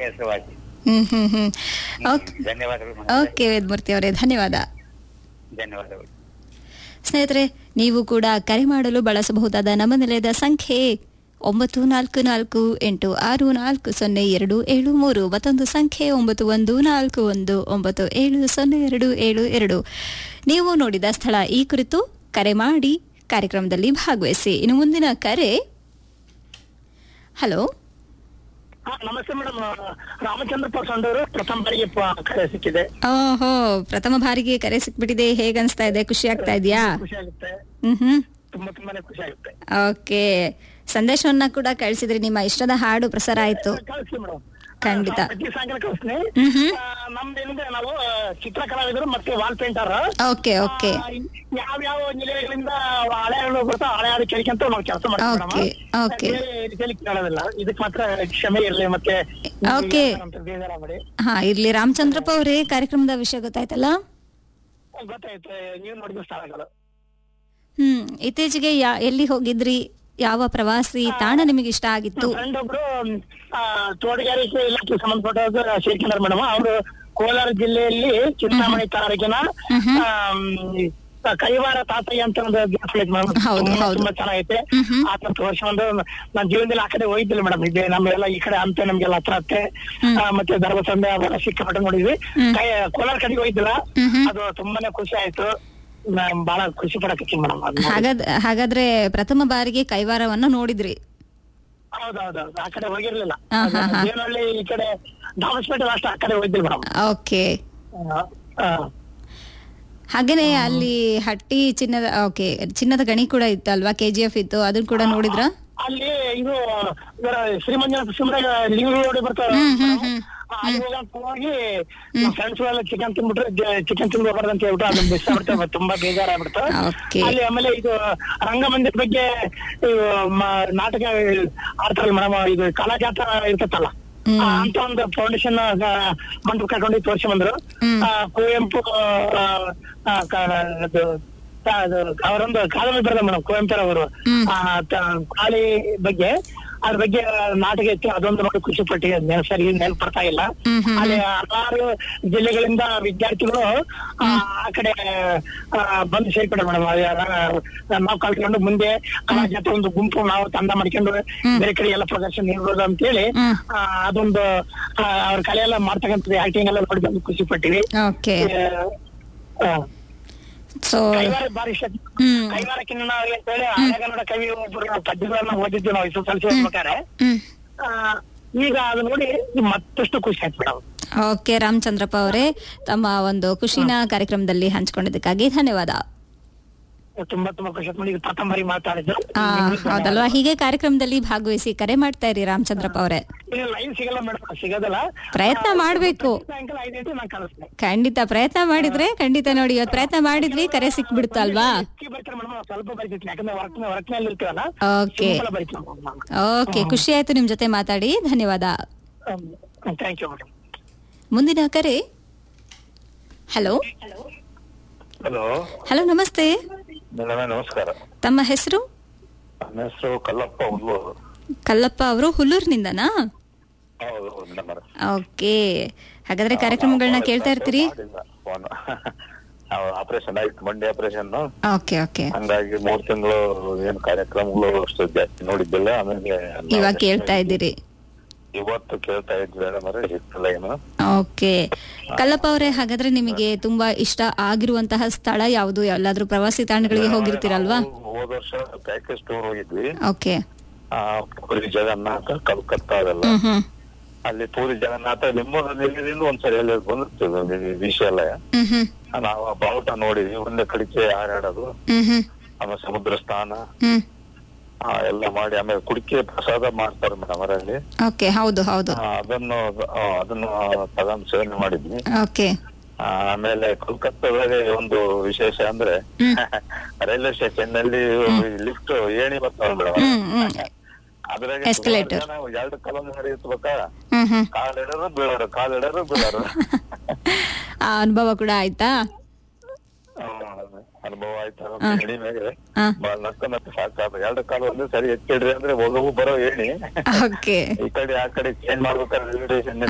ಹೆಸರುವಾಸಿ ಹ್ಮ್ ಹ್ಮ್ ಹ್ಮ್ ಓಕೆ ಧನ್ಯವಾದಗಳು ಮಹೋದಯ. ಓಕೆ ವೇದಮೂರ್ತಿ ಅವರೇ ಧನ್ಯವಾದ ಧನ್ಯವಾದಗಳು ಸ್ನೇಹಿತರೆ ನೀವು ಕೂಡ ಕರೆ ಮಾಡಲು ಬಳಸಬಹುದಾದ ನಮ್ಮ ನಿಲಯದ ಸಂಖ್ಯೆ ಒಂಬತ್ತು ನಾಲ್ಕು ನಾಲ್ಕು ಎಂಟು ಆರು ನಾಲ್ಕು ಸೊನ್ನೆ ಎರಡು ಏಳು ಮೂರು ಮತ್ತೊಂದು ಸಂಖ್ಯೆ ಒಂಬತ್ತು ಒಂದು ನಾಲ್ಕು ಒಂದು ಒಂಬತ್ತು ಏಳು ಸೊನ್ನೆ ಎರಡು ಏಳು ಎರಡು ನೀವು ನೋಡಿದ ಸ್ಥಳ ಈ ಕುರಿತು ಕರೆ ಮಾಡಿ ಕಾರ್ಯಕ್ರಮದಲ್ಲಿ ಭಾಗವಹಿಸಿ ಇನ್ನು ಮುಂದಿನ ಕರೆ ಹಲೋ ಹಾ, ನಮಸ್ತೆ ಮೇಡಮ್ ರಾಮಚಂದ್ರಪ್ಪ ಸಂಡೂರು ಪ್ರಥಮ ಬಾರಿಗೆ ಪ- ಕರೆ ಸಿಕ್ಕಿದೆ ಓಹೋ ಪ್ರಥಮ ಬಾರಿಗೆ ಕರೆ ಸಿಕ್ಬಿಟ್ಟಿದೆ ಹೇಗನ್ಸ್ತಾ ಇದೆ ಖುಷಿ ಆಗ್ತಾ ಇದೆಯಾ ಖುಷಿ ಆಗುತ್ತೆ ಹ್ಮ್ ಹ್ಮ್ ತುಂಬಾ ತುಂಬಾನೇ ಖುಷಿ ಆಗುತ್ತೆ ಓಕೆ ಸಂದೇಶವನ್ನ ಕೂಡ ಕಳಿಸಿದ್ರಿ ನಿಮ್ಮ ಇಷ್ಟದ ಹಾಡು ಪ್ರಸಾರ ಆಯ್ತು ಕಳಿಸಿ ಮೇಡಮ್ ಖಂಡಿತ. ಪ್ರತಿ ಸಾಯಂಕಾಲ ಕಳಿಸ್ತೀನಿ ಹ್ಮ್ ಹ್ಮ್. ಆ, ನಮ್ದೇನಿದೆ ನಾವು ಆ, ಚಿತ್ರ ಕಲಾವಿದರು ಮತ್ತೆ ವಾಲ್ ಪೇಂಟರ್ ಓಕೆ ಓಕೆ ಯಾವ ಯಾವ ನಿಲಯಗಳಿಂದ ಹಳೆ ಹಾಡು ಬರ್ತಾವ ಹಳೆ ಹಾಡು ಕೇಳ್ಕೊಂತ ನಾವು ಕೆಲಸ ಮಾಡ್ತೀವಿ ಮೇಡಮ್ Okay, okay. ಬೇರೆ ರೀತಿಯಲ್ಲಿ ಕೇಳೋದಿಲ್ಲ ಇದಕ್ಕೆ ಮಾತ್ರ ಕ್ಷಮೆ ಇರಲಿ ಮತ್ತೆ Okay. ಅಂತ ಬೇಜಾರಾಗ್ಬೇಡಿ ಹಾ ಇರ್ಲಿ ರಾಮಚಂದ್ರಪ್ಪ ಅವರೇ ಕಾರ್ಯಕ್ರಮದ ವಿಷಯ ಗೊತ್ತಾಯ್ತಲ್ಲ ಗೊತ್ತಾಯ್ತು ನೀವು ನೋಡಿದ ಸ್ಥಳಗಳು ಹ್ಮ್ ಇತ್ತೀಚೆಗೆ ಯಾ ಎಲ್ಲಿ ಹೋಗಿದ್ರಿ ಯಾವ ಪ್ರವಾಸಿ ತಾಣ ನಿಮಗೆ ಇಷ್ಟ ಆಗಿತ್ತು ಫ್ರೆಂಡ್ ಒಬ್ರು ಆ, ತೋಟಗಾರಿಕೆ ಇಲಾಖೆಗೆ ಸಂಬಂಧಪಟ್ಟ ಸೇರ್ಕೊಂಡಾರ ಮೇಡಮ್ ಅವರು ಕೋಲಾರ ಜಿಲ್ಲೆಯಲ್ಲಿ ಚಿಂತಾಮಣಿ ತಾಲೂಕಿನ ಆಮ್, ಕೈವಾರ ತಾತಯ್ಯ ಅಂತ ಒಂದು ದೇವಸ್ಥಾನ ಐತೆ madam. ಹೌದು, ತುಂಬಾ- ಹೌದು. ತುಂಬಾ ಚೆನ್ನಾಗೈತೆ ಹ್ಮ್ ಹ್ಮ್. ಆತ ವರ್ಷ ಒಂದು ನಾನ್ ಜೀವನದಲ್ಲಿ ಆ ಕಡೆ ಹೋಗಿದ್ದಿಲ್ಲ ಮೇಡಮ್ ಇದೆ ನಮ್ಗೆಲ್ಲ ಈ ಕಡೆ ಅಂತ ನಮ್ಗೆಲ್ಲ ಹತ್ರ ಹತ್ತೆ ಆ, ಮತ್ತೆ ಧರ್ಮಸಂದೆ ಅವೆಲ್ಲ ಸಿಕ್ಕಾಪಟ್ಟೆ ನೋಡಿದ್ವಿ ಹ್ಮ್. ಕೈ ಕೋಲಾರ ಕಡೆಗೆ ಹೋಗಿದ್ದಿಲ್ಲ ಹ್ಮ್ ಹ್ಮ್. ಅದು ತುಂಬಾನೇ ಖುಷಿ ಆಯ್ತು ನಾನ್ ಬಹಳ ಖುಷಿ ಪಡಕತ್ತೀನಿ ಮೇಡಮ್ ಹಾಗಾದ್ ಹಾಗಾದ್ರೆ ಪ್ರಥಮ ಬಾರಿಗೆ ಕೈವಾರವನ್ನ ನೋಡಿದ್ರಿ ಹೌದೌದೌದು ಆ ಕಡೆ ಹೋಗಿರ್ಲಿಲ್ಲ ಆ, ಹಾ, ಹಾ. ದೇವನಹಳ್ಳಿ ಈ ಕಡೆ ದಾಮಸ್ಪೇಟೆ ಅಷ್ಟು ಆ ಕಡೆ ಹೋಗಿದ್ದಿಲ್ಲ ಮೇಡಮ್ ಓಕೆ ಹಾಗೇನೆ ಅಲ್ಲಿ ಹಟ್ಟಿ ಚಿನ್ನದ ಓಕೆ ಚಿನ್ನದ ಗಣಿ ಕೂಡ ಇತ್ತು ಅಲ್ವಾ ಕೆ ಜಿ ಎಫ್ ಇತ್ತು ಅದನ್ನ ಕೂಡ ನೋಡಿದ್ರ ಅಲ್ಲಿ ಇದು ಇವರ ಶ್ರೀಮಂಜನ ಸುಮ್ರಾಗ ಲಿಂಗ ರೋಡ್ ಬರ್ತಾವ ಹ್ಮ್, ಹ್ಮ್, ಹ್ಮ್. ಅಲ್ಲಿ ಹೋಗಂತ ಹೋಗಿ ಫ್ರೆಂಡ್ಸ್ ಎಲ್ಲ ಚಿಕನ್ ತಿನ್ಬಿಟ್ರೆ ಚಿಕನ್ ತಿನ್ಬಾರ್ದು ಅಂತ ಹೇಳ್ಬಿಟ್ಟು ಅದನ್ನ ಮಿಸ್ ಆಗ್ಬಿಡ್ತೇವೆ ತುಂಬಾ ಬೇಜಾರಾಗ್ಬಿಡ್ತು Okay. ಅಲ್ಲಿ ಆಮೇಲೆ ಇದು ರಂಗಮಂದಿರ ಬಗ್ಗೆ ಇದು ಮ- ನಾಟಕ ಆಡ್ತಾರಲ್ಲ ಮೇಡಮ್ ಇದು ಕಲಾಜಾತ ಇರ್ತತ್ತಲ್ಲ ಹ್ಮ್. ಆ, ಅಂತ ಒಂದು ಫೌಂಡೇಶನ್ ಮಂಟಪ ಕರ್ಕೊಂಡು ತೋರಿಸಿ ಬಂದ್ರು ಹ್ಮ್. ಆ, ಕುವೆಂಪು ಆ, ಆ, ಕ- ಅದು ತ- ಅದು ಅವರೊಂದು ಕಾದಂಬರಿ ಬರೆದ ಮೇಡಮ್ ಕುವೆಂಪು ಅವರು ಹ್ಮ್. ಖಾಲಿ ಬಗ್ಗೆ ಅದ್ರ ಬಗ್ಗೆ ನಾಟಕ ಇತ್ತು ಅದೊಂದು ನೋಡಿ ಖುಷಿ ಪಟ್ಟಿಗೆ ಸರಿ ನೆನಪು ಬರ್ತಾ ಇಲ್ಲ ಹ್ಮ್, ಹ್ಮ್, ಅಲ್ಲಿ ಹಲವಾರು ಜಿಲ್ಲೆಗಳಿಂದ ವಿದ್ಯಾರ್ಥಿಗಳು ಆ, ಆ ಕಡೆ ಆ, ಬಂದು ಸೇರ್ಕೊಂಡ್ರು ಮೇಡಮ್ ನಾವು ಕಲ್ತ್ಕೊಂಡು ಮುಂದೆ ಕಲಾ ಜೊತೆ ಒಂದು ಗುಂಪು ನಾವು ತಂಡ ಮಾಡ್ಕೊಂಡು ಬೇರೆ ಕಡೆ ಎಲ್ಲ ಪ್ರದರ್ಶನ ನೀಡ್ಬೋದು ಅಂತೇಳಿ ಹ್ಮ್. ಆ, ಅದೊಂದು ಆ, ಅವ್ರ ಕಲೆ ಎಲ್ಲ ಮಾಡ್ತಕ್ಕಂಥದ್ದು ಆಕ್ಟಿಂಗ್ ಎಲ್ಲ ನೋಡಿ ಬಂದು ಖುಷಿ ಪಟ್ಟಿವಿ ಓಕೆ ಆ, ಸೊ ಕೈವಾರ ಬಾರಿ ಶಕ್ತಿ ಹ್ಮ್. ಕೈವಾರ ಕಿನ್ನ ಅಂತ ಹೇಳಿ ಹಳೆಗನ್ನಡ ಕವಿ ಒಬ್ಬರು ಪದ್ಯಗಳನ್ನ ಓದಿದ್ವಿ ನಾವು ಎಸ್ ಎಸ್ ಎಲ್ ಸಿ ಓದ್ಬೇಕಾದ್ರೆ ಹ್ಮ್ ಆ, ಈಗ ಅದು ನೋಡಿ ಮತ್ತಷ್ಟು ಖುಷಿ ಆಯ್ತು ಮೇಡಮ್ ಓಕೆ ರಾಮಚಂದ್ರಪ್ಪ ಅವರೇ ತಮ್ಮ ಒಂದು ಖುಷಿನ ಕಾರ್ಯಕ್ರಮದಲ್ಲಿ ಹಂಚ್ಕೊಂಡಿದ್ದಕ್ಕಾಗಿ ಧನ್ಯವಾದ ತುಂಬಾ ತುಂಬಾ ಖುಷಿ ಆಯ್ತು ನೋಡಿ ಪ್ರಥಮ ಬಾರಿ ಮಾತಾಡಿದ್ದು ಆ, ಹೌದಲ್ವಾ ಹೀಗೆ ಕಾರ್ಯಕ್ರಮದಲ್ಲಿ ಭಾಗವಹಿಸಿ ಕರೆ ಮಾಡ್ತಾ ಇರಿ ರಾಮಚಂದ್ರಪ್ಪ ಅವರೇ ಲೈನ್ ಸಿಗಲ್ಲ ಮೇಡಮ್ ಸಿಗೋದಿಲ್ಲ ಪ್ರಯತ್ನ ಮಾಡ್ಬೇಕು ಸಾಯಂಕಾಲ ಐದು ಗಂಟೆ ನಾನು ಕಳಿಸ್ತೇನೆ ಖಂಡಿತ ಪ್ರಯತ್ನ ಮಾಡಿದ್ರೆ ಖಂಡಿತ ನೋಡಿ ಇವತ್ತು ಪ್ರಯತ್ನ ಮಾಡಿದ್ವಿ ಕರೆ ಸಿಕ್ಬಿಡ್ತಲ್ವಾ ಬರ್ತಾರೆ ಮೇಡಮ್ ಸ್ವಲ್ಪ ಬರೀತೀನಿ ಯಾಕಂದ್ರೆ ವರ್ಕ್ ವರ್ಕ್ ನಲ್ಲಿ ಇರ್ತೀವಲ್ಲ ಓಕೆ ಸಿಂಪಲ್ ಬರೀತೀನಿ ಓಕೆ ಖುಷಿ ಆಯ್ತು ನಿಮ್ ಜೊತೆ ಮಾತಾಡಿ ಧನ್ಯವಾದ ಥ್ಯಾಂಕ್ ಯು ಮೇಡಮ್ ಮುಂದಿನ ಕರೆ ಹಲೋ ಹಲೋ ಹಲೋ ನಮಸ್ತೆ ಮೇಡಮ್ ನಮಸ್ಕಾರ ತಮ್ಮ ಹೆಸರು ನನ್ನ ಹೆಸರು ಕಲ್ಲಪ್ಪ ಉಲ್ಲೂರು ಕಲ್ಲಪ್ಪ ಅವರು ಹುಲ್ಲೂರಿನಿಂದನಾ ಹೌದು ಮೇಡಮ್ ಓಕೆ ಹಾಗಾದ್ರೆ ಕಾರ್ಯಕ್ರಮಗಳನ್ನ ಕೇಳ್ತಾ ಇರ್ತೀರಿ ಫೋನ್ ಆಪರೇಷನ್ ಆಯ್ತು ಮಂಡಿ ಆಪರೇಷನ್ ಓಕೆ ಓಕೆ ಹಂಗಾಗಿ ಮೂರ್ ತಿಂಗಳು ಏನ್ ಕಾರ್ಯಕ್ರಮಗಳು ಅಷ್ಟು ಜಾಸ್ತಿ ನೋಡಿದ್ದಿಲ್ಲ ಆಮೇಲೆ ನಾವು ಇವಾಗ ಕೇಳ್ತಾ ಇದ್ದೀರಿ ಇವತ್ತು ಕೇಳ್ತಾ ಇದ್ವಿ ಮೇಡಮ್ ಅವ್ರೆ ಹಿತ್ತಲ ಏನು ಓಕೆ ಕಲ್ಲಪ್ಪ ಅವರೇ ಹಾಗಾದ್ರೆ ನಿಮಗೆ ತುಂಬಾ ಇಷ್ಟ ಆಗಿರುವಂತಹ ಸ್ಥಳ ಯಾವುದು ಎಲ್ಲಾದ್ರೂ ಪ್ರವಾಸಿ ತಾಣಗಳಿಗೆ ಹೋಗಿರ್ತೀರಲ್ವಾ ನಾವು ಹೋದ ವರ್ಷ ಪ್ಯಾಕೇಜ್ ಟೂರ್ ಹೋಗಿದ್ವಿ ಓಕೆ ಆ, ಪುರಿ ಜಗನ್ನಾಥ ಕಲ್ಕತ್ತಾ ಅದೆಲ್ಲ ಹ್ಮ್ ಹ್ಮ್ ಅಲ್ಲಿ ಪೂರಿ ಜಗನ್ನಾಥ ನಿಮ್ಮೂರಲ್ಲಿ ಒಂದ್ಸರಿ ಎಲ್ಲ ಬಂದಿರ್ತದೆ ವಿಷಯಾಲಯ ಹ್ಮ್ ಹ್ಮ್ ನಾವು ಆ ಬಾವುಟ ನೋಡಿದ್ವಿ ಒಂದೇ ಕಡಿಕೆ ಹಾರಾಡೋದು ಹ್ಮ್ ಹ್ಮ್ ಆಮೇಲೆ ಸಮುದ್ರ ಸ್ನಾನ ಹ್ಮ್ ಆ, ಎಲ್ಲ ಮಾಡಿ ಆಮೇಲೆ ಕುಡಿಕೆ ಪ್ರಸಾದ ಮಾಡ್ತಾರೆ ಮೇಡಮ್ ಅವರಲ್ಲಿ ಓಕೆ ಹೌದು ಹೌದು ಅದನ್ನು ಆ, ಅದನ್ನು ತಗೊಂಡು ಸೇವನೆ ಮಾಡಿದ್ವಿ ಓಕೆ ಆ, ಆಮೇಲೆ ಕೋಲ್ಕತ್ತಾದಲ್ಲಿ ಒಂದು ವಿಶೇಷ ಅಂದ್ರೆ ರೈಲ್ವೆ ಸ್ಟೇಷನ್ ನಲ್ಲಿ ಲಿಫ್ಟ್ ಏಣಿ ಬರ್ತಾವ ಮೇಡಮ್ ಹ್ಮ್ ಹ್ಮ್ ಅದ್ರಾಗ Escalator. ಸುಮಾರ್ ಜನ ಎರಡು ಕಾಲೊಂದು ಹರಿಯತ್ಬೇಕಾ ಹ್ಮ್ ಹ್ಮ್ ಕಾಲ್ ಇಡೋರು ಬೀಳೋರು ಕಾಲ್ ಇಡೋರು ಬೀಳೋರು ಆ ಅನುಭವ ಕೂಡ ಆಯ್ತಾ ಆ, ಅನುಭವ ಆಯ್ತು ಹಾ. ಎಡಿ ಮೇಲೆ ಹಾ ಬಾಳ್ ನಕ್ಕ ನಕ್ಕ ಸಾಕಾದ ಎರಡು ಕಾಲು ಒಂದೇ ಸರಿ ಎತ್ತಿಡ್ರಿ ಅಂದ್ರೆ ಹೋಗವು ಬರೋ ಏಣಿ ಓಕೆ ಈ ಕಡೆ ಆ ಕಡೆ ಚೇಂಜ್ ಮಾಡ್ಬೇಕಾದ್ರೆ ರೈಲ್ವೆ ಸ್ಟೇಷನ್